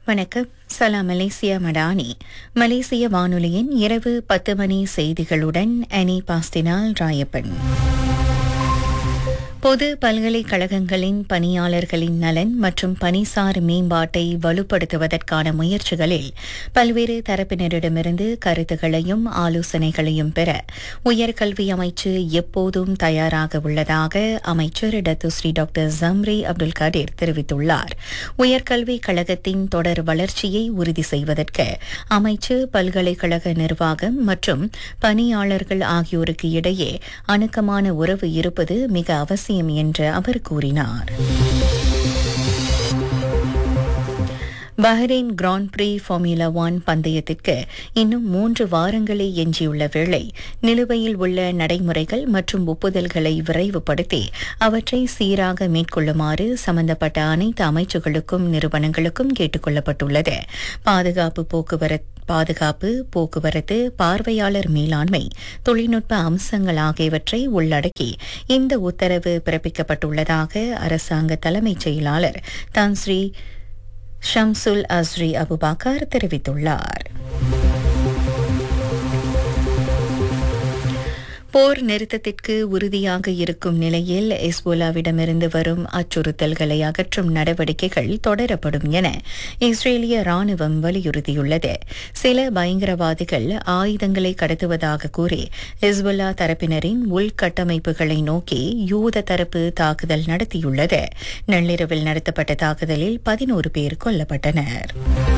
வணக்கம் சலாம் மலேசியா மடானி மலேசிய வானொலியின் இரவு பத்து மணி செய்திகளுடன் அனி பாஸ்தினால் ராயப்பன் பொது பல்கலைக்கழகங்களின் பணியாளர்களின் நலன் மற்றும் பணிசார் மேம்பாட்டை வலுப்படுத்துவதற்கான முயற்சிகளில் பல்வேறு தரப்பினரிடமிருந்து கருத்துகளையும் ஆலோசனைகளையும் பெற உயர்கல்வி அமைச்சு எப்போதும் தயாராக உள்ளதாக அமைச்சர் Datuk Seri doctor Zambry Abdul Kadir தெரிவித்துள்ளார் உயர்கல்விக் கழகத்தின் தொடர் வளர்ச்சியை உறுதி செய்வதற்கு அமைச்சு பல்கலைக்கழக நிர்வாகம் மற்றும் பணியாளர்கள் ஆகியோருக்கு இடையே அணுக்கமான உறவு இருப்பது மிக அவசியம் என்று அவர் கூறினார் Bahrain grand prix formula one பந்தயத்திற்கு இன்னும் மூன்று வாரங்களே எஞ்சியுள்ள வேளை நிலுவையில் உள்ள நடைமுறைகள் மற்றும் ஒப்புதல்களை விரைவுபடுத்தி அவற்றை சீராக மேற்கொள்ளுமாறு சம்பந்தப்பட்ட அனைத்து அமைச்சுகளுக்கும் நிறுவனங்களுக்கும் கேட்டுக் கொள்ளப்பட்டுள்ளது பாதுகாப்பு போக்குவரத்து பாதுகாப்பு போக்குவரத்து பார்வையாளர் மேலாண்மை தொழில்நுட்ப அம்சங்கள் ஆகியவற்றை உள்ளடக்கி இந்த உத்தரவு பிறப்பிக்கப்பட்டுள்ளதாக அரசாங்க தலைமைச் செயலாளர் தான் ஸ்ரீ ஷம்சுல் அஸ்ரி அபுபாக்கர் தெரிவித்துள்ளார் போர் நிறுத்தத்திற்கு உறுதியாக இருக்கும் நிலையில் எஸ்போலாவிடமிருந்து வரும் அச்சுறுத்தல்களை அகற்றும் நடவடிக்கைகள் தொடரப்படும் என இஸ்ரேலிய ராணுவம் வலியுறுத்தியுள்ளது சில பயங்கரவாதிகள் ஆயுதங்களை கடத்துவதாக கூறி ஹிஸ்புல்லா தரப்பினரின் உள்கட்டமைப்புகளை நோக்கி யூத தரப்பு தாக்குதல் நடத்தியுள்ளது நள்ளிரவில் நடத்தப்பட்ட தாக்குதலில் பதினோரு பேர் கொல்லப்பட்டனர்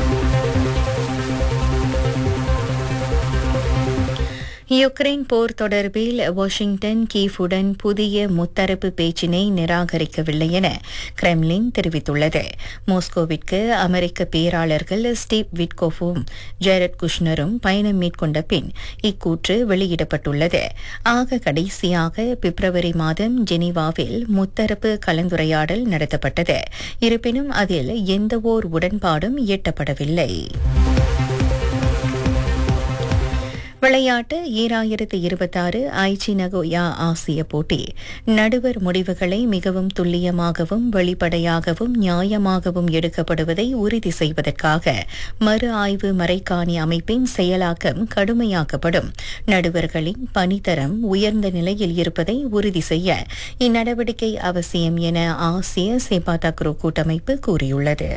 யுக்ரைன் போர் தொடர்பில் வாஷிங்டன் கீஃபுடன் புதிய முத்தரப்பு பேச்சினை நிராகரிக்கவில்லை என கிரெம்லின் தெரிவித்துள்ளது மாஸ்கோவிற்கு அமெரிக்க பேராளர்கள் ஸ்டீவ் விட்கோஃபும் ஜெரட் குஷ்னரும் பயணம் மேற்கொண்ட பின் இக்கூற்று வெளியிடப்பட்டுள்ளது ஆக கடைசியாக பிப்ரவரி மாதம் ஜெனீவாவில் முத்தரப்பு கலந்துரையாடல் நடத்தப்பட்டது இருப்பினும் அதில் எந்தவோர் உடன்பாடும் எட்டப்படவில்லை விளையாட்டு ஈராயிரத்து இருபத்தாறு ஐச்சி நகோயா ஆசிய போட்டி நடுவர் முடிவுகளை மிகவும் துல்லியமாகவும் வெளிப்படையாகவும் நியாயமாகவும் எடுக்கப்படுவதை உறுதி செய்வதற்காக மறு ஆய்வு மறைக்காணி அமைப்பின் செயலாக்கம் கடுமையாக்கப்படும் நடுவர்களின் பணித்தரம் உயர்ந்த நிலையில் இருப்பதை உறுதி செய்ய இந்நடவடிக்கை அவசியம் என ஆசிய செபாதாக்ரோ கூட்டமைப்பு கூறியுள்ளது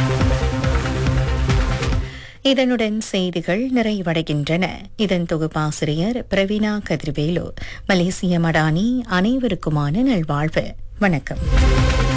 இதனுடன் செய்திகள் நிறைவடைகின்றன இதன் தொகுப்பாசிரியர் பிரவீனா கதிர்வேலு மலேசிய மடானி அனைவருக்குமான நல்வாழ்வு வணக்கம்